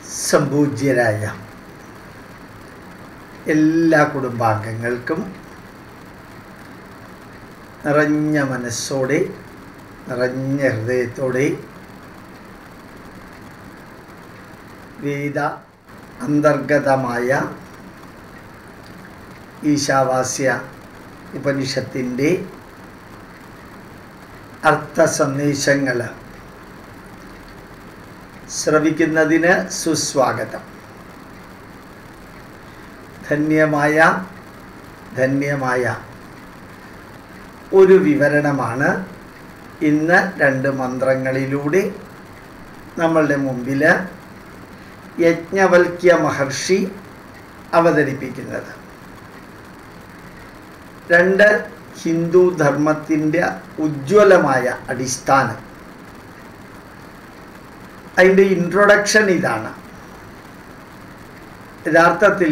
സംപൂജ്യരായ എല്ലാ കുടുംബാംഗങ്ങൾക്കും നിറഞ്ഞ മനസ്സോടെ നിറഞ്ഞ ഹൃദയത്തോടെ വേദ അന്തർഗതമായ ഈശാവാസ്യ ഉപനിഷത്തിൻ്റെ അർത്ഥ സന്ദേശങ്ങൾ ശ്രവിക്കുന്നതിന് സുസ്വാഗതം ധന്യമായ ധന്യമായ ഒരു വിവരണമാണ് ഇന്ന് രണ്ട് മന്ത്രങ്ങളിലൂടെ നമ്മളുടെ മുമ്പിൽ യജ്ഞവൽക്യ മഹർഷി അവതരിപ്പിക്കുന്നത് രണ്ട് ഹിന്ദു ധർമ്മത്തിൻ്റെ ഉജ്ജ്വലമായ അടിസ്ഥാനം അതിൻ്റെ ഇൻട്രൊഡക്ഷൻ ഇതാണ് യഥാർത്ഥത്തിൽ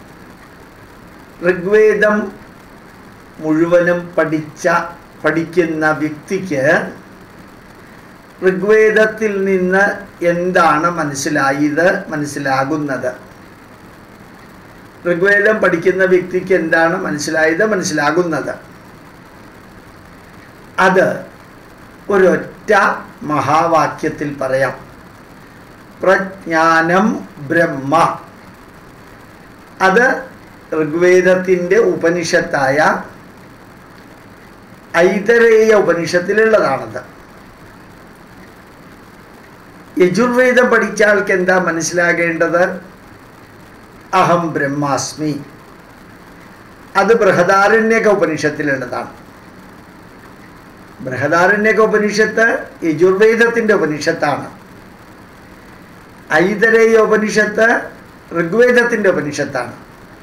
ഋഗ്വേദം മുഴുവനും പഠിച്ച പഠിക്കുന്ന വ്യക്തിക്ക് ഋഗ്വേദത്തിൽ നിന്ന് എന്താണ് മനസ്സിലായത് മനസ്സിലാകുന്നത് ഋഗ്വേദം പഠിക്കുന്ന വ്യക്തിക്ക് എന്താണ് മനസ്സിലായത് മനസ്സിലാകുന്നത് അത് ഒരൊറ്റ മഹാവാക്യത്തിൽ പറയാം പ്രജ്ഞാനം ബ്രഹ്മ അത് ഋഗ്വേദത്തിൻ്റെ ഉപനിഷത്തായ ഐതരേയ ഉപനിഷത്തിലുള്ളതാണത് യജുർവേദം പഠിച്ച ആൾക്ക് എന്താ മനസ്സിലാകേണ്ടത് അഹം ബ്രഹ്മാസ്മി അത് ബൃഹദാരണ്യക ഉപനിഷത്തിലുള്ളതാണ് ബൃഹദാരണ്യക ഉപനിഷത്ത് യജുർവേദത്തിൻ്റെ ഉപനിഷത്താണ് ഐതരേയ ഉപനിഷത്ത് ഋഗ്വേദത്തിൻ്റെ ഉപനിഷത്താണ്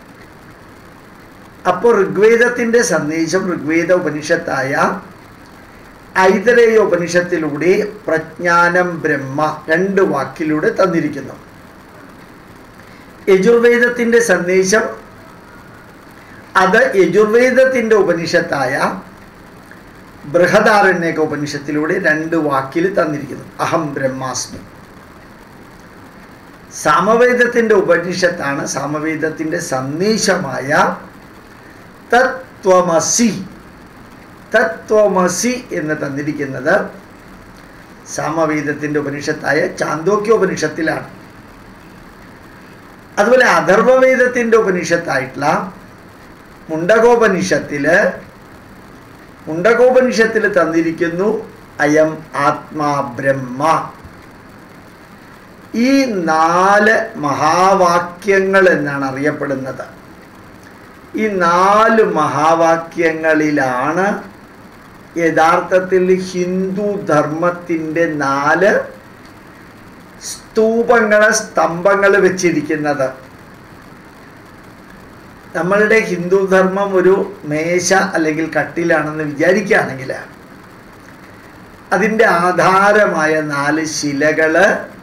അപ്പോൾ ഋഗ്വേദത്തിൻ്റെ സന്ദേശം ഋഗ്വേദ ഉപനിഷത്തായ ഐതരേയ ഉപനിഷത്തിലൂടെ പ്രജ്ഞാനം ബ്രഹ്മ രണ്ട് വാക്കിലൂടെ തന്നിരിക്കുന്നു യജുർവേദത്തിൻ്റെ സന്ദേശം അത് യജുർവേദത്തിൻ്റെ ഉപനിഷത്തായ ബൃഹദാരണ്യക ഉപനിഷത്തിലൂടെ രണ്ട് വാക്കിൽ തന്നിരിക്കുന്നു അഹം ബ്രഹ്മാസ്മി സാമവേദത്തിൻ്റെ ഉപനിഷത്താണ് സാമവേദത്തിൻ്റെ സന്ദേശമായ തത്വമസി തത്വമസി എന്ന് തന്നിരിക്കുന്നത് സാമവേദത്തിൻ്റെ ഉപനിഷത്തായ ചാന്തോക്യ ഉപനിഷത്തിലാണ് അതുപോലെ അഥർവവേദത്തിൻ്റെ ഉപനിഷത്തായിട്ടുള്ള മുണ്ടകോപനിഷത്തിൽ മുണ്ടകോപനിഷത്തിൽ തന്നിരിക്കുന്നു അയം ആത്മാ ബ്രഹ്മ ഈ നാല് മഹാവാക്യങ്ങൾ എന്നാണ് അറിയപ്പെടുന്നത് ഈ നാല് മഹാവാക്യങ്ങളിലാണ് യഥാർത്ഥത്തിൽ ഹിന്ദു ധർമ്മത്തിൻ്റെ നാല് സ്തൂപങ്ങൾ സ്തംഭങ്ങൾ വെച്ചിരിക്കുന്നത് നമ്മളുടെ ഹിന്ദു ധർമ്മം ഒരു മേശ അല്ലെങ്കിൽ കട്ടിലാണെന്ന് വിചാരിക്കുകയാണെങ്കിൽ അതിൻ്റെ ആധാരമായ നാല് ശിലകൾ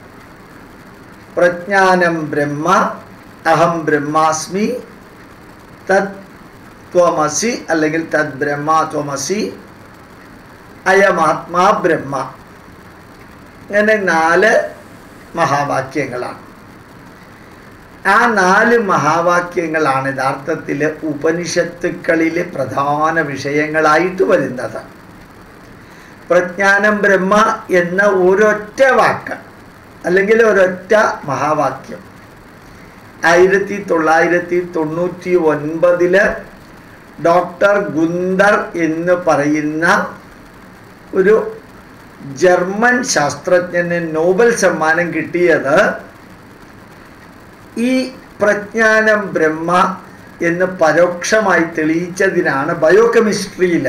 പ്രജ്ഞാനം ബ്രഹ്മ അഹം ബ്രഹ്മാസ്മി തത് ത്വമസി അല്ലെങ്കിൽ തത് ബ്രഹ്മ ത്വമസി അയമാത്മാ ബ്രഹ്മ അങ്ങനെ നാല് മഹാവാക്യങ്ങളാണ് ആ നാല് മഹാവാക്യങ്ങളാണ് യഥാർത്ഥത്തിൽ ഉപനിഷത്തുക്കളിലെ പ്രധാന വിഷയങ്ങളായിട്ട് വരുന്നത് പ്രജ്ഞാനം ബ്രഹ്മ എന്ന ഒരൊറ്റ വാക്ക് അല്ലെങ്കിൽ ഒരൊറ്റ മഹാവാക്യം ആയിരത്തി തൊള്ളായിരത്തി തൊണ്ണൂറ്റി ഒൻപതില് ഡോക്ടർ ഗുന്ദർ എന്ന് പറയുന്ന ഒരു ജർമ്മൻ ശാസ്ത്രജ്ഞന് നോബൽ സമ്മാനം കിട്ടിയത് ഈ പ്രജ്ഞാനം ബ്രഹ്മ എന്ന് പരോക്ഷമായി തെളിയിച്ചതിനാണ് ബയോകെമിസ്ട്രിയിൽ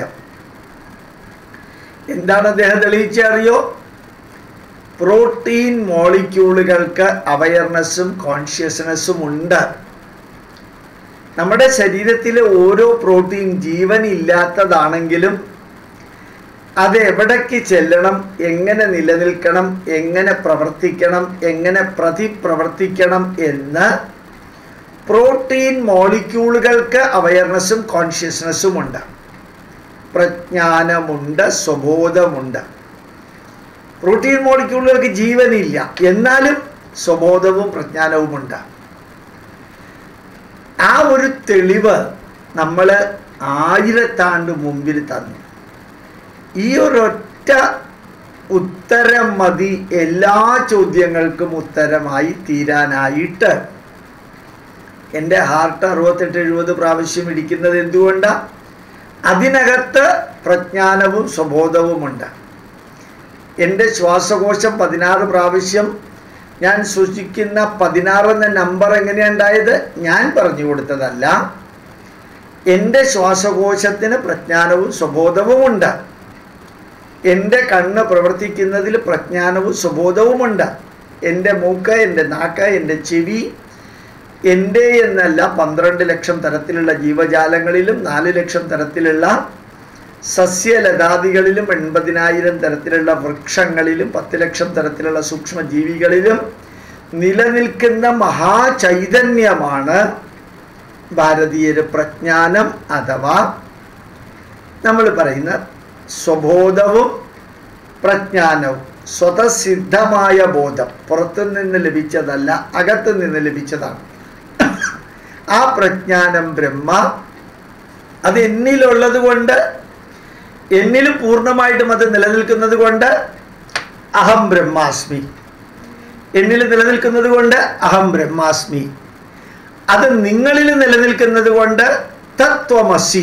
എന്താണ് അദ്ദേഹം തെളിയിച്ചറിയോ പ്രോട്ടീൻ മോളിക്യൂളുകൾക്ക് അവയർനെസ്സും കോൺഷ്യസ്നെസ്സും ഉണ്ട് നമ്മുടെ ശരീരത്തിലെ ഓരോ പ്രോട്ടീൻ ജീവൻ ഇല്ലാത്തതാണെങ്കിലും അത് എവിടേക്ക് ചെല്ലണം എങ്ങനെ നിലനിൽക്കണം എങ്ങനെ പ്രവർത്തിക്കണം എങ്ങനെ പ്രതിപ്രവർത്തിക്കണം എന്ന് പ്രോട്ടീൻ മോളിക്യൂളുകൾക്ക് അവയർനെസ്സും കോൺഷ്യസ്നെസ്സും ഉണ്ട് പ്രജ്ഞാനമുണ്ട് സ്വബോധമുണ്ട് പ്രോട്ടീൻ മോളിക്യൂളുകൾക്ക് ജീവനില്ല എന്നാലും സ്വബോധവും പ്രജ്ഞാനവുമുണ്ട് ആ ഒരു തെളിവ് നമ്മൾ ആയിരത്താണ്ട് മുമ്പിൽ തന്നു ഈ ഒരൊറ്റ ഉത്തരം മതി എല്ലാ ചോദ്യങ്ങൾക്കും ഉത്തരമായി തീരാനായിട്ട് എൻ്റെ ഹാർട്ട് അറുപത്തെട്ട് എഴുപത് പ്രാവശ്യം ഇടിക്കുന്നത് എന്തുകൊണ്ടാണ് അതിനകത്ത് പ്രജ്ഞാനവും സ്വബോധവുമുണ്ട് എൻ്റെ ശ്വാസകോശം പതിനാറ് പ്രാവശ്യം ഞാൻ സൂക്ഷിക്കുന്ന പതിനാറ് എന്ന നമ്പർ എങ്ങനെയാണ് ഉണ്ടായത് ഞാൻ പറഞ്ഞു കൊടുത്തതല്ല എൻ്റെ ശ്വാസകോശത്തിന് പ്രജ്ഞാനവും സ്വബോധവുമുണ്ട് എൻ്റെ കണ്ണ് പ്രവർത്തിക്കുന്നതിൽ പ്രജ്ഞാനവും സ്വബോധവുമുണ്ട് എൻ്റെ മൂക്ക് എൻ്റെ നാക്ക് എൻ്റെ ചെവി എൻ്റെ എന്നല്ല പന്ത്രണ്ട് ലക്ഷം തരത്തിലുള്ള ജീവജാലങ്ങളിലും നാല് ലക്ഷം തരത്തിലുള്ള സസ്യലതാദികളിലും എൺപതിനായിരം തരത്തിലുള്ള വൃക്ഷങ്ങളിലും പത്ത് ലക്ഷം തരത്തിലുള്ള സൂക്ഷ്മജീവികളിലും നിലനിൽക്കുന്ന മഹാചൈതന്യമാണ് ഭാരതീയര് പ്രജ്ഞാനം അഥവാ നമ്മൾ പറയുന്ന സ്വബോധവും പ്രജ്ഞാനവും സ്വതസിദ്ധമായ ബോധം പുറത്തു നിന്ന് ലഭിച്ചതല്ല അകത്തു നിന്ന് ലഭിച്ചതാണ് ആ പ്രജ്ഞാനം ബ്രഹ്മ അത് എന്നിലുള്ളത് കൊണ്ട് എന്നിൽ പൂർണ്ണമായിട്ടും അത് നിലനിൽക്കുന്നത് കൊണ്ട് അഹം ബ്രഹ്മാസ്മി എന്നിൽ നിലനിൽക്കുന്നത് കൊണ്ട് അഹം ബ്രഹ്മാസ്മി അത് നിങ്ങളിൽ നിലനിൽക്കുന്നത് കൊണ്ട് തത്വമസി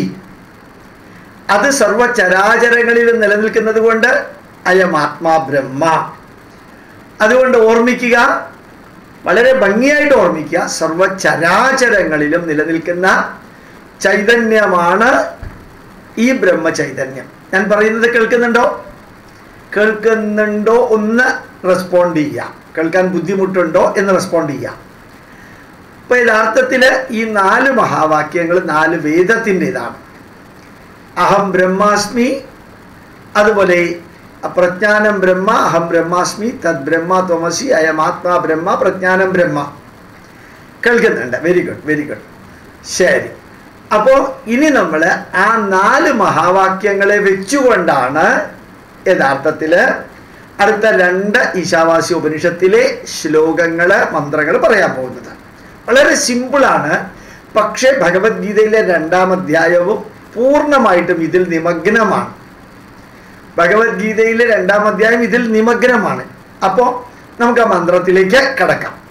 അത് സർവചരാചരങ്ങളിലും നിലനിൽക്കുന്നത് കൊണ്ട് അയം ആത്മാ ബ്രഹ്മ അതുകൊണ്ട് ഓർമ്മിക്കുക വളരെ ഭംഗിയായിട്ട് ഓർമ്മിക്കുക സർവചരാചരങ്ങളിലും നിലനിൽക്കുന്ന ചൈതന്യമാണ് ഈ ബ്രഹ്മചൈതന്യം ഞാൻ പറയുന്നത് കേൾക്കുന്നുണ്ടോ കേൾക്കുന്നുണ്ടോ ഒന്ന് റെസ്പോണ്ട് ചെയ്യാം കേൾക്കാൻ ബുദ്ധിമുട്ടുണ്ടോ എന്ന് റെസ്പോണ്ട് ചെയ്യാം ഇപ്പൊ യഥാർത്ഥത്തിൽ ഈ നാല് മഹാവാക്യങ്ങൾ നാല് വേദത്തിൻ്റെതാണ് അഹം ബ്രഹ്മാസ്മി അതുപോലെ പ്രജ്ഞാനം ബ്രഹ്മ അഹം ബ്രഹ്മാസ്മി തദ് ബ്രഹ്മ ത്വമസി അയം ആത്മാ ബ്രഹ്മ പ്രജ്ഞാനം ബ്രഹ്മ കേൾക്കുന്നുണ്ട് വെരി ഗുഡ് വെരി ഗുഡ് ശരി അപ്പോൾ ഇനി നമ്മൾ ആ നാല് മഹാവാക്യങ്ങളെ വെച്ചുകൊണ്ടാണ് യഥാർത്ഥത്തിൽ അടുത്ത രണ്ട് ഈശാവാസി ഉപനിഷത്തിലെ ശ്ലോകങ്ങൾ മന്ത്രങ്ങൾ പറയാൻ പോകുന്നത് വളരെ സിമ്പിളാണ് പക്ഷേ ഭഗവത്ഗീതയിലെ രണ്ടാം അധ്യായവും പൂർണ്ണമായിട്ടും ഇതിൽ നിമഗ്നമാണ് ഭഗവത്ഗീതയിലെ രണ്ടാം അധ്യായം ഇതിൽ നിമഗ്നമാണ് അപ്പോൾ നമുക്ക് ആ മന്ത്രത്തിലേക്ക് കടക്കാം